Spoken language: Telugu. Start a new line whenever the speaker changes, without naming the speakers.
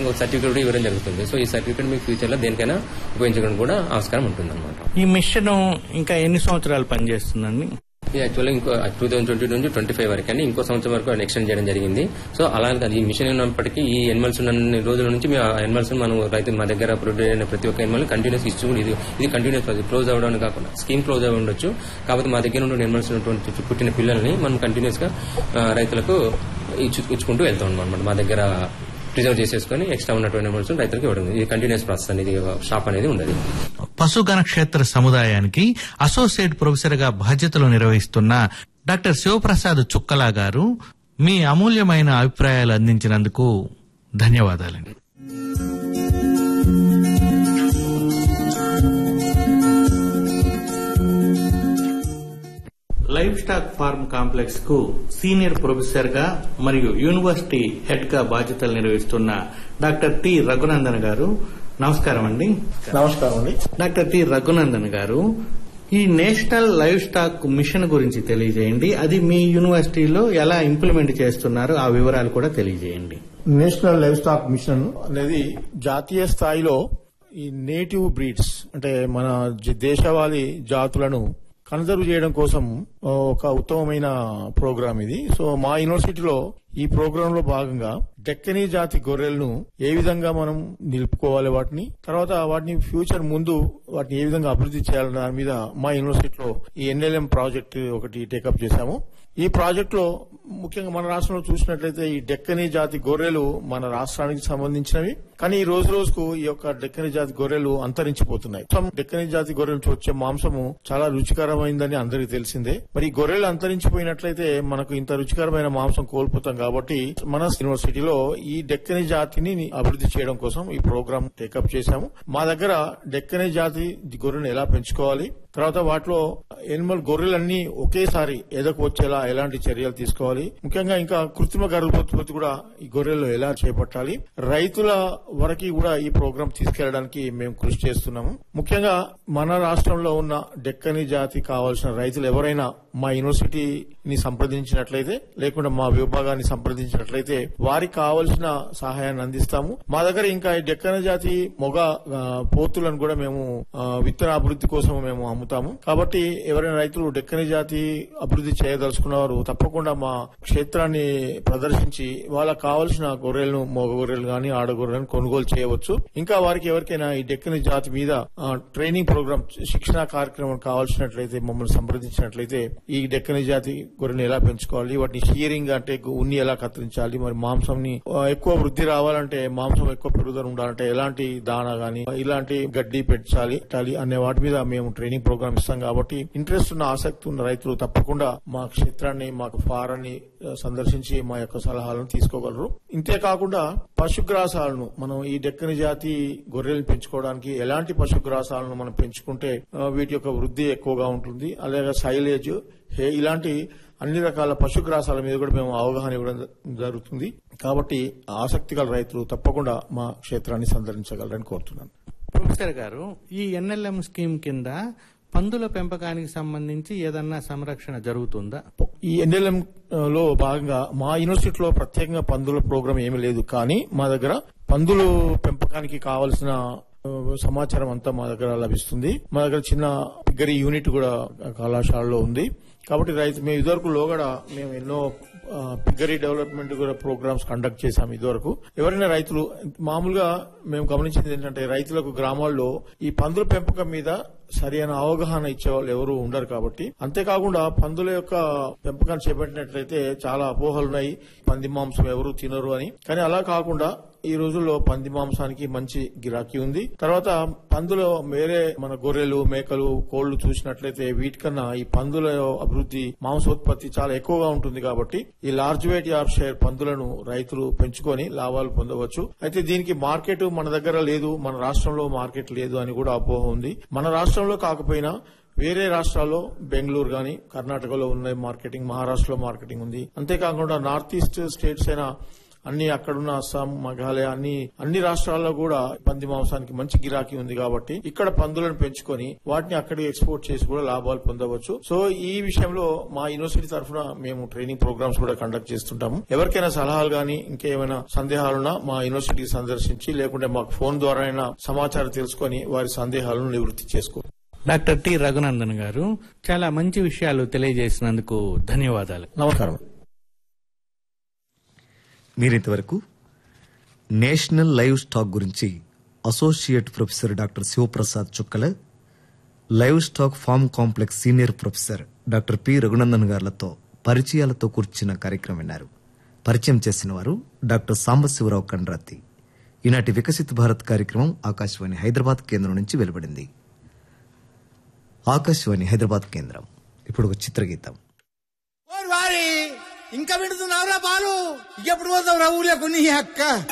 ఒక సర్టిఫికేట్ కూడా ఇవ్వడం జరుగుతుంది సో ఈ సర్టిఫికేట్ మీకు ఫ్యూచర్ లో దేనికైనా ఉపయోగించడం కూడా ఆస్కారం ఉంటుంది అనమాట
ఈ మిషన్ ఇంకా ఎన్ని సంవత్సరాలు పనిచేస్తుందండి
యాక్చువల్గా ఇంకో టూ థౌసండ్ ట్వంటీ నుంచి ట్వంటీ ఫైవ్ వరకు అని ఇంకో సంవత్సరం వరకు ఎక్స్టెండ్ చేయడం జరిగింది సో అలాగే ఈ మిషన్ ఉన్నప్పటికీ ఈ ఎనిమల్స్ ఉన్న రోజుల నుంచి మేము ఆ ఎనిమల్స్ మనం రైతు మా దగ్గర ప్రొడ్యూస్ అయిన ప్రతి ఒక్క ఎనిమల్ కంటిన్యూస్ ఇస్తూ ఇది ఇది కంటిన్యూస్ క్లోజ్ అవ్వడానికి కాకుండా స్కీమ్ క్లోజ్ అవ్వ ఉండొచ్చు కాకపోతే మా దగ్గర ఉన్న ఎనిమల్స్ ఉన్నటువంటి పుట్టిన పిల్లల్ని మనం కంటిన్యూస్ గా ఆ, రైతులకు ఇచ్చు ఇచ్చుకుంటూ వెళ్తాం అనమాట మా దగ్గర ప్రిజర్వ్ చేసేసుకొని ఎక్స్ట్రా ఉన్నటువంటి ఎనిమల్స్ రైతులకు ఇవ్వడం ఇది కంటిన్యూస్ ప్రాసెస్ అనేది షాప్ అనేది ఉండదు
పశుగణ క్షేత్ర సముదాయానికి అసోసియేట్ ప్రొఫెసర్ గా బాధ్యతలు నిర్వహిస్తున్న డాక్టర్ శివప్రసాద్ చుక్కలా గారు మీ అమూల్యమైన అభిప్రాయాలు అందించినందుకు ధన్యవాదాలండి లైవ్ స్టాక్ ఫార్మ్ కాంప్లెక్స్ కు సీనియర్ ప్రొఫెసర్ గా మరియు యూనివర్సిటీ హెడ్ గా బాధ్యతలు నిర్వహిస్తున్న డాక్టర్ టి రఘునందన్ గారు నమస్కారం అండి
నమస్కారం అండి
డాక్టర్ టి రఘునందన్ గారు ఈ నేషనల్ లైవ్ స్టాక్ మిషన్ గురించి తెలియజేయండి అది మీ యూనివర్సిటీలో ఎలా ఇంప్లిమెంట్ చేస్తున్నారు ఆ వివరాలు కూడా తెలియజేయండి
నేషనల్ లైవ్ స్టాక్ మిషన్ అనేది జాతీయ స్థాయిలో ఈ నేటివ్ బ్రీడ్స్ అంటే మన జ- దేశవాళీ జాతులను కన్జర్వ్ చేయడం కోసం ఆ, ఒక ఉత్తమమైన ప్రోగ్రామ్ ఇది సో మా యూనివర్సిటీలో ఈ ప్రోగ్రామ్ లో భాగంగా డెక్కనీ జాతి గొర్రెలను ఏ విధంగా మనం నిలుపుకోవాలి వాటిని తర్వాత వాటిని ఫ్యూచర్ ముందు వాటిని ఏ విధంగా అభివృద్ధి చేయాలన్న దాని మీద మా యూనివర్సిటీలో ఈ ఎన్ఎల్ఎం ప్రాజెక్ట్ ఒకటి టేకప్ చేశాము ఈ ప్రాజెక్ట్ లో ముఖ్యంగా మన రాష్ట్రంలో చూసినట్లయితే ఈ డెక్కనీ జాతి గొర్రెలు మన రాష్ట్రానికి సంబంధించినవి కానీ ఈ రోజు రోజుకు ఈ యొక్క డెక్కనీ జాతి గొర్రెలు అంతరించిపోతున్నాయి మొత్తం డెక్కనీ జాతి గొర్రెల నుంచి వచ్చే మాంసము చాలా రుచికరమైందని అందరికీ తెలిసిందే మరి ఈ గొర్రెలు అంతరించిపోయినట్లయితే మనకు ఇంత రుచికరమైన మాంసం కోల్పోతాం కాబట్టి మన యూనివర్సిటీలో ఈ డెక్కనీ జాతిని అభివృద్ధి చేయడం కోసం ఈ ప్రోగ్రామ్ టేకప్ చేశాము మా దగ్గర డెక్కనీ జాతి గొర్రెను ఎలా పెంచుకోవాలి తర్వాత వాటిలో ఎనిమల్ గొర్రెలన్నీ ఒకేసారి ఎదకు వచ్చేలా ఎలాంటి చర్యలు తీసుకోవాలి ముఖ్యంగా ఇంకా కృత్రిమ గర్భోత్పత్తి కూడా ఈ గొర్రెల్లో ఎలా చేపట్టాలి రైతుల వరకు కూడా ఈ ప్రోగ్రాం తీసుకెళ్లడానికి మేము కృషి చేస్తున్నాము ముఖ్యంగా మన రాష్ట్రంలో ఉన్న డెక్కని జాతి కావాల్సిన రైతులు ఎవరైనా మా యూనివర్సిటీని సంప్రదించినట్లయితే లేకుంటే మా విభాగాన్ని సంప్రదించినట్లయితే వారికి కావలసిన సహాయాన్ని అందిస్తాము మా దగ్గర ఇంకా ఈ డెక్కన జాతి మొగ ఆ, పోతులను కూడా మేము ఆ, విత్తన అభివృద్ధి కోసం మేము అమ్ముతాము కాబట్టి ఎవరైనా రైతులు డెక్కని జాతి అభివృద్ధి చేయదలుచుకున్న వారు తప్పకుండా మా క్షేత్రాన్ని ప్రదర్శించి వాళ్ళకి కావలసిన గొర్రెలను మగ గొర్రెలు గాని ఆడ గొర్రెలను కొనుగోలు చేయవచ్చు ఇంకా వారికి ఎవరికైనా ఈ డెక్కని జాతి మీద ఆ, ట్రైనింగ్ ప్రోగ్రామ్ శిక్షణ కార్యక్రమం కావాల్సినట్లయితే మమ్మల్ని సంప్రదించినట్లయితే ఈ డెక్కని జాతి గొర్రెని ఎలా పెంచుకోవాలి వాటిని షియరింగ్ అంటే ఉన్ని ఎలా కత్తిరించాలి మరి మాంసంని ఆ, ఎక్కువ వృద్ధి రావాలంటే మాంసం ఎక్కువ పెరుగుదల ఉండాలంటే ఎలాంటి దానా గాని ఇలాంటి గడ్డి పెంచాలి పెట్టాలి అనే వాటి మీద మేము ట్రైనింగ్ ప్రోగ్రామ్ ఇస్తాం కాబట్టి ఇంట్రెస్ట్ ఉన్న ఆసక్తి ఉన్న రైతులు తప్పకుండా మా క్షేత్రాన్ని మాకు ఫారాన్ని ఆ, సందర్శించి మా యొక్క సలహాలను తీసుకోగలరు ఇంతే కాకుండా పశుగ్రాసాలను మనం ఈ డెక్కని జాతి గొర్రెలను పెంచుకోవడానికి ఎలాంటి పశుగ్రాసాలను మనం పెంచుకుంటే ఆ, వీటి యొక్క వృద్ధి ఎక్కువగా ఉంటుంది అలాగే సైలేజ్ హే ఇలాంటి అన్ని రకాల పశుగ్రాసాల మీద కూడా మేము అవగాహన ఇవ్వడం జరుగుతుంది కాబట్టి ఆసక్తి గల రైతులు తప్పకుండా మా క్షేత్రాన్ని సందర్శించగలరని కోరుతున్నాను
ప్రొఫెసర్ గారు ఈ ఎన్ఎల్ఎం స్కీమ్ కింద పందుల పెంపకానికి సంబంధించి ఏదన్నా సంరక్షణ జరుగుతుందా
ఈ ఎన్ఎల్ఎం లో భాగంగా మా యూనివర్సిటీలో ప్రత్యేకంగా పందుల ప్రోగ్రామ్ ఏమీ లేదు కానీ మా దగ్గర పందులు పెంపకానికి కావలసిన ఆ, సమాచారం అంతా మా దగ్గర లభిస్తుంది మా దగ్గర చిన్న పిగ్గరి యూనిట్ కూడా కళాశాలలో ఉంది కాబట్టి రైతు మేము ఇదివరకు లోగడ మేము ఎన్నో ఆ, పిగ్గరి డెవలప్మెంట్ కూడా ప్రోగ్రామ్స్ కండక్ట్ చేశాం ఇదివరకు ఎవరైనా రైతులు మామూలుగా మేము గమనించింది ఏంటంటే రైతులకు గ్రామాల్లో ఈ పందుల పెంపకం మీద సరైన అవగాహన ఇచ్చే వాళ్ళు ఎవరు ఉండరు కాబట్టి అంతేకాకుండా పందుల యొక్క పెంపకాన్ని చేపట్టినట్లయితే చాలా అపోహలు ఉన్నాయి పంది మాంసం ఎవరు తినరు అని కానీ అలా కాకుండా ఈ రోజుల్లో పంది మాంసానికి మంచి గిరాకీ ఉంది తర్వాత పందులో వేరే మన గొర్రెలు మేకలు కోళ్లు చూసినట్లయితే వీటికన్నా ఈ పందుల అభివృద్ధి మాంసోత్పత్తి చాలా ఎక్కువగా ఉంటుంది కాబట్టి ఈ లార్జ్ వెయిట్ యాప్ షేర్ పందులను రైతులు పెంచుకొని లాభాలు పొందవచ్చు అయితే దీనికి మార్కెట్ మన దగ్గర లేదు మన రాష్ట్రంలో మార్కెట్ లేదు అని కూడా అపోహ ఉంది మన రాష్ట్రంలో కాకపోయినా వేరే రాష్ట్రాల్లో బెంగళూరు గాని కర్ణాటకలో ఉన్న మార్కెటింగ్ మహారాష్ట్రలో మార్కెటింగ్ ఉంది అంతేకాకుండా నార్త్ ఈస్ట్ స్టేట్స్ అయిన అన్ని అక్కడున్న అస్సాం మేఘాలయ అన్ని అన్ని రాష్ట్రాల్లో కూడా పంది మాంసానికి మంచి గిరాకీ ఉంది కాబట్టి ఇక్కడ పందులను పెంచుకొని వాటిని అక్కడికి ఎక్స్పోర్ట్ చేసి కూడా లాభాలు పొందవచ్చు సో ఈ విషయంలో మా యూనివర్సిటీ తరఫున మేము ట్రైనింగ్ ప్రోగ్రామ్స్ కూడా కండక్ట్ చేస్తుంటాము ఎవరికైనా సలహాలు గానీ ఇంకేమైనా సందేహాలున్నా మా యూనివర్సిటీ సందర్శించి లేకుంటే మాకు ఫోన్ ద్వారా అయినా సమాచారం తెలుసుకొని వారి సందేహాలను నివృత్తి చేసుకో
డాక్టర్ టి రఘునందన్ గారు చాలా మంచి విషయాలు తెలియజేసినందుకు ధన్యవాదాలు
నమస్కారం
మీరింతవరకు నేషనల్ లైవ్ స్టాక్ గురించి associate professor doctor Sivaprasad Chukkala live stock farm complex senior professor doctor P Raghunandan గారులతో పరిచయాలతో కూర్చున్న కార్యక్రమం విన్నారు పరిచయం చేసిన వారు డాక్టర్ సాంబశివరావు కండ్రాతి ఈనాటి వికసిత్ భారత్ కార్యక్రమం ఆకాశవాణి హైదరాబాద్ కేంద్రం నుంచి వెలువడింది ఆకాశవాణి హైదరాబాద్ కేంద్రం ఇప్పుడు ఒక చిత్రగీతం
ఓరి వారి ఇంకా పెడుతున్నావురా పాలు ఎప్పుడు పోతావు రా ఊర్లో కొన్ని అక్క